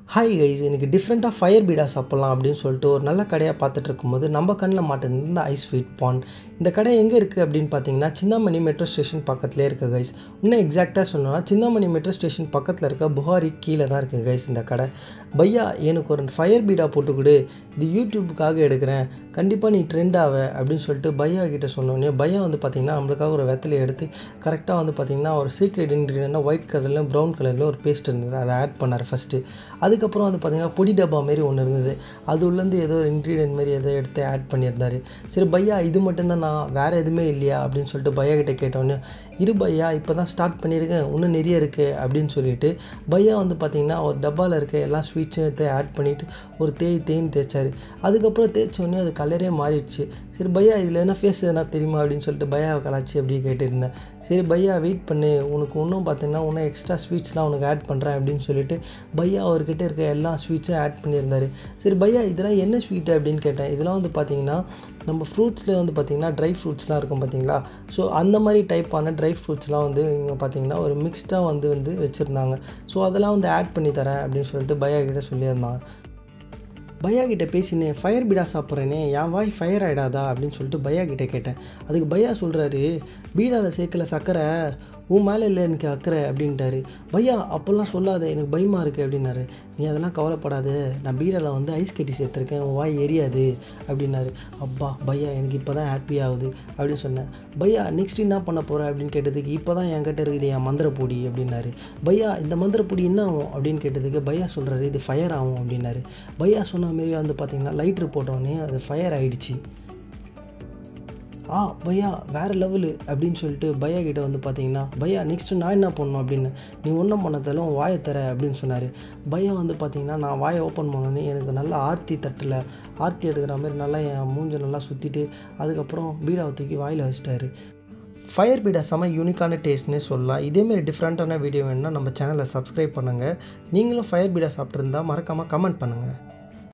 hi guys எனக்கு டிஃப்ரெண்ட்டாக fire பீடா சாப்பிட்லாம் அப்படின்னு சொல்லிட்டு ஒரு நல்ல கடையாக பார்த்துட்டு இருக்கும்போது நம்ம கண்ணில் மாட்டேங்குது இந்த ஐஸ் ஸ்வீட் பாண்ட் இந்த கடை எங்கே இருக்குது அப்படின்னு பார்த்தீங்கன்னா சிந்தாமணி மெட்ரோ ஸ்டேஷன் பக்கத்துலேயே இருக்குது கைஸ் இன்னும் எக்ஸாக்டாக சொல்லணும்னா சிந்தாமணி மெட்ரோ ஸ்டேஷன் பக்கத்தில் இருக்க புகாரி கீழே தான் இருக்குது கைஸ் இந்த கடை பையா எனக்கு ஒரு ஃபயர் பீடா போட்டு கொடு இது யூடியூப்புக்காக எடுக்கிறேன் கண்டிப்பாக நீ ட்ரெண்ட் ஆவ அப்படின்னு சொல்லிட்டு பையா கிட்ட சொன்னோடனே பையா வந்து பார்த்தீங்கன்னா நம்மளுக்காக ஒரு வெத்தலையை எடுத்து கரெக்டாக வந்து பார்த்தீங்கன்னா ஒரு சீக்ரெட் இன்க்ரீடியன்ட்னா ஒயிட் கலர்லையும் ப்ரௌன் கலர்லையும் ஒரு பேஸ்ட் இருந்தது அதை ஆட் பண்ணார் ஃபஸ்ட்டு அதுக்கப்புறம் வந்து பார்த்தீங்கன்னா பொடி டப்பா மாரி ஒன்று இருந்தது அது உள்ளேருந்து ஏதோ ஒரு இன்க்ரீடியன்ட் மாரி ஏதோ எடுத்து ஆட் பண்ணியிருந்தாரு சரி பையா இது மட்டும்தான் நான் வேறு எதுவுமே இல்லையா அப்படின்னு சொல்லிட்டு பையா கிட்ட கேட்டோன்னே இரு பையா இப்போ தான் ஸ்டார்ட் பண்ணியிருக்கேன் இன்னும் நிறைய இருக்குது அப்படின்னு சொல்லிட்டு பையா வந்து பார்த்தீங்கன்னா ஒரு டப்பாவில் இருக்க எல்லா ஸ்வீட்ஸும் எடுத்து ஆட் பண்ணிவிட்டு ஒரு தேய் தேய்ன்னு தேய்ச்சார் அதுக்கப்புறம் தேய்ச்சோடனே அது கலரே மாறிடுச்சு சரி பையா இதில் என்ன ஃபேஸ் எதனா தெரியுமா அப்படின்னு சொல்லிட்டு பையாவை கலாச்சி அப்படியே கேட்டுருந்தேன் சரி பையா வெயிட் பண்ணு உனக்கு இன்னும் பார்த்தீங்கன்னா இன்னும் எக்ஸ்ட்ரா ஸ்வீட்ஸ்லாம் உனக்கு ஆட் பண்ணுறேன் அப்படின்னு சொல்லிட்டு பையா அவர்கிட்ட இருக்க எல்லா ஸ்வீட்ஸும் ஆட் பண்ணியிருந்தாரு சரி பையா இதெல்லாம் என்ன ஸ்வீட்டு அப்படின்னு கேட்டேன் இதெல்லாம் வந்து பார்த்தீங்கன்னா நம்ம ஃப்ரூட்ஸில் வந்து பார்த்திங்கன்னா ட்ரை ஃப்ரூட்ஸ்லாம் இருக்கும் பார்த்தீங்களா ஸோ அந்த மாதிரி டைப்பான ட்ரை ஃப்ரூட்ஸ்லாம் வந்து இங்கே பார்த்தீங்கன்னா ஒரு மிக்ஸ்டாக வந்து வந்து வச்சுருந்தாங்க ஸோ அதெல்லாம் வந்து ஆட் பண்ணி தரேன் அப்படின்னு சொல்லிட்டு பையா கிட்ட சொல்லியிருந்தாங்க பையா கிட்ட பேசினேன் ஃபயர் பீடா சாப்பிட்றேனே என் வாய் ஃபயர் ஆகிடாதா அப்படின்னு சொல்லிட்டு பையா கிட்ட கேட்டேன் அதுக்கு பையா சொல்கிறாரு பீடாவில் சேர்க்கல சர்க்கரை உன் மேலே இல்லை எனக்கு அக்கறை அப்படின்ட்டாரு பையா அப்போல்லாம் சொல்லாத எனக்கு பயமாக இருக்குது அப்படின்னாரு நீ அதெல்லாம் கவலைப்படாத நான் பீடாவில் வந்து ஐஸ் கட்டி சேர்த்துருக்கேன் உன் வாய் எரியாது அப்படின்னாரு அப்பா பையா எனக்கு இப்போ தான் ஹாப்பி ஆகுது அப்படின்னு சொன்னேன் பையா நெக்ஸ்ட் என்ன பண்ண போகிற அப்படின்னு கேட்டதுக்கு இப்போ தான் என்கிட்ட இருக்குது என் மந்திரப்பொடி அப்படின்னாரு பையா இந்த மந்திரப்பொடி என்ன ஆகும் அப்படின்னு கேட்டதுக்கு பையா சொல்கிறாரு இது ஃபயர் ஆகும் அப்படின்னாரு பையா சொன்ன மாரி வந்து பார்த்திங்கன்னா லைட்ரு போட்டோடனே அது ஃபயர் ஆகிடுச்சு ஆ பையா வேறு லெவலு அப்படின்னு சொல்லிட்டு பையா கிட்ட வந்து பார்த்தீங்கன்னா பையா நெக்ஸ்ட்டு நான் என்ன பண்ணணும் அப்படின்னு நீ ஒன்றும் பண்ணதாலும் உன் வாயை தர அப்படின்னு சொன்னார் பையா வந்து பார்த்தீங்கன்னா நான் வாயை ஓப்பன் பண்ணோன்னே எனக்கு நல்லா ஆர்த்தி தட்டில் ஆர்த்தி எடுக்கிற மாதிரி நல்லா என் மூஞ்சை நல்லா சுற்றிட்டு அதுக்கப்புறம் பீடாவை தூக்கி வாயில் வச்சிட்டாரு ஃபயர் பீடா செம யூனிக்கான டேஸ்ட்னே சொல்லலாம் இதேமாரி டிஃப்ரெண்ட்டான வீடியோ வேணுன்னா நம்ம சேனலை சப்ஸ்கிரைப் பண்ணுங்கள் நீங்களும் ஃபயர் பீடா சாப்பிட்ருந்தா மறக்காமல் கமெண்ட் பண்ணுங்கள்